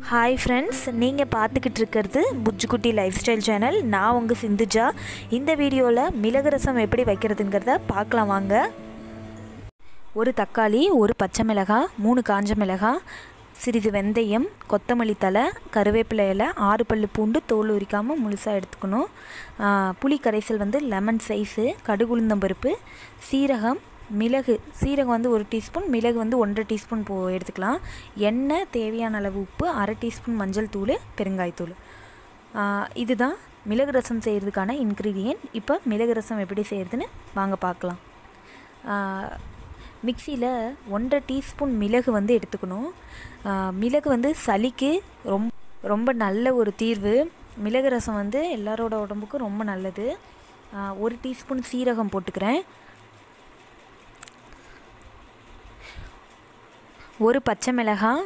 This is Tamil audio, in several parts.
ஹாய் ஃப்ரெண்ட்ஸ் நீங்கள் பார்த்துக்கிட்டு இருக்கிறது புஜ்ஜுக்குட்டி லைஃப் ஸ்டைல் சேனல் நான் உங்கள் சிந்துஜா இந்த வீடியோவில் மிளகு ரசம் எப்படி வைக்கிறதுங்கிறத பார்க்கலாம் வாங்க ஒரு தக்காளி ஒரு பச்சை மிளகாய் மூணு காஞ்ச மிளகாய் சிறிது வெந்தயம் கொத்தமல்லி தலை கருவேப்பிலை இலை ஆறு பல்லு பூண்டு தோல் உரிக்காமல் முழுசாக எடுத்துக்கணும் ஆ, புளி கரைசல் வந்து லெமன் சைஸு கடுகுளுந்தம்பருப்பு சீரகம் மிளகு சீரகம் வந்து ஒரு டீஸ்பூன் மிளகு வந்து ஒன்றரை டீஸ்பூன் போ எடுத்துக்கலாம் எண்ணெய் தேவையான அளவு உப்பு அரை டீஸ்பூன் மஞ்சள் தூள் பெருங்காயத்தூள் ஆ, இதுதான் மிளகு ரசம் செய்கிறதுக்கான இன்க்ரீடியன்ட் இப்போ மிளகு ரசம் எப்படி செய்கிறதுன்னு வாங்க பார்க்கலாம் மிக்சியில் ஒன்றரை டீஸ்பூன் மிளகு வந்து எடுத்துக்கணும் ஆ, மிளகு வந்து சளிக்கு ரொம்ப ரொம்ப நல்ல ஒரு தீர்வு மிளகு ரசம் வந்து எல்லாரோட உடம்புக்கும் ரொம்ப நல்லது ஆ, ஒரு டீஸ்பூன் சீரகம் போட்டுக்கிறேன் ஒரு பச்சை மிளகாய்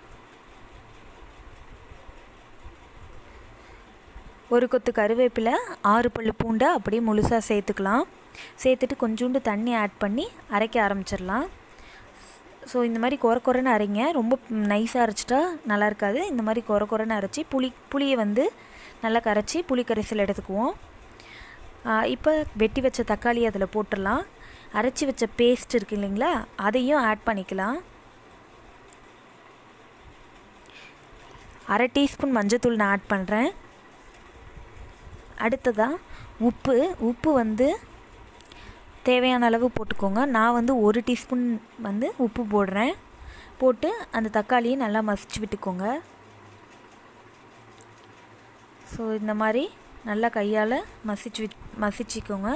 ஒரு கொத்து கருவேப்பிலை ஆறு பல்லு பூண்டை அப்படியே முழுசாக சேர்த்துக்கலாம் சேர்த்துட்டு கொஞ்சோண்டு தண்ணி ஆட் பண்ணி அரைக்க ஆரம்பிச்சிடலாம் ஸோ இந்த மாதிரி குறை குறைன்னு அரைங்க ரொம்ப நைஸாக அரைச்சிட்டா நல்லா இருக்காது இந்த மாதிரி குறை குறைன்னு அரைச்சி புளி புளியை வந்து நல்லா கரைச்சி புளி கரைசல் எடுத்துக்குவோம் இப்போ வெட்டி வச்ச தக்காளி அதில் போட்டுடலாம் அரைச்சி வச்ச பேஸ்ட் இருக்கு இல்லைங்களா அதையும் ஆட் பண்ணிக்கலாம் அரை டீஸ்பூன் மஞ்சத்தூள் நான் ஆட் பண்ணுறேன் அடுத்ததாக உப்பு உப்பு வந்து தேவையான அளவு போட்டுக்கோங்க நான் வந்து ஒரு டீஸ்பூன் வந்து உப்பு போடுறேன் போட்டு அந்த தக்காளியை நல்லா மசிச்சு விட்டுக்கோங்க ஸோ இந்த மாதிரி நல்லா கையால் மசிச்சு விட் மசிச்சிக்கோங்க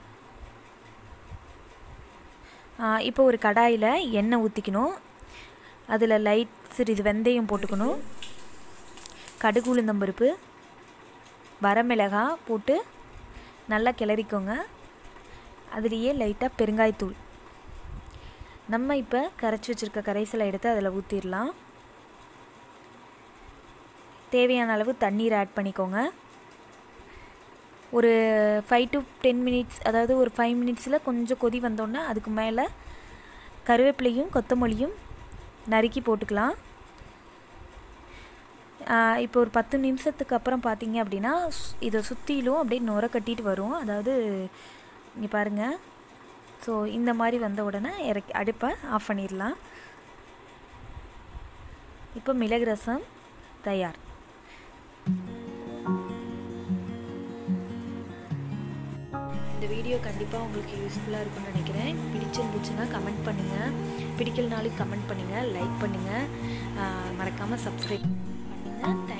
இப்போ ஒரு கடாயில் எண்ணெய் ஊற்றிக்கணும் அதில் லைட் சிறிது வெந்தயம் போட்டுக்கணும் கடுகு உளுந்தம்பருப்பு வரமிளகாய் போட்டு நல்லா கிளறிக்கோங்க அதுலேயே லைட்டாக பெருங்காயத்தூள் நம்ம இப்போ கரைச்சி வச்சுருக்க கரைசலை எடுத்து அதில் ஊற்றிடலாம் தேவையான அளவு தண்ணீர் ஆட் பண்ணிக்கோங்க ஒரு ஃபைவ் டு டென் மினிட்ஸ் அதாவது ஒரு ஃபைவ் மினிட்ஸில் கொஞ்சம் கொதி வந்தோடனே அதுக்கு மேலே கருவேப்பிலையும் கொத்தமல்லியும் நறுக்கி போட்டுக்கலாம் இப்போ ஒரு பத்து நிமிஷத்துக்கு அப்புறம் பார்த்தீங்க அப்படின்னா ஸ்- இதை சுற்றிலும் அப்படியே நுர கட்டிட்டு வரும் அதாவது இங்கே பாருங்கள் ஸோ இந்த மாதிரி வந்த உடனே இறக்கி அடுப்பை ஆஃப் பண்ணிடலாம் இப்போ மிளகு ரசம் தயார் இந்த வீடியோ கண்டிப்பாக உங்களுக்கு யூஸ்ஃபுல்லாக இருக்கும்னு நினைக்கிறேன் பிடிச்சிருந்துச்சுன்னா கமெண்ட் பண்ணுங்கள் பிடிக்கலனாலும் கமெண்ட் பண்ணுங்கள் லைக் பண்ணுங்கள் மறக்காமல் சப்ஸ்கிரைப் பண்ணுங்கள் தேங்க்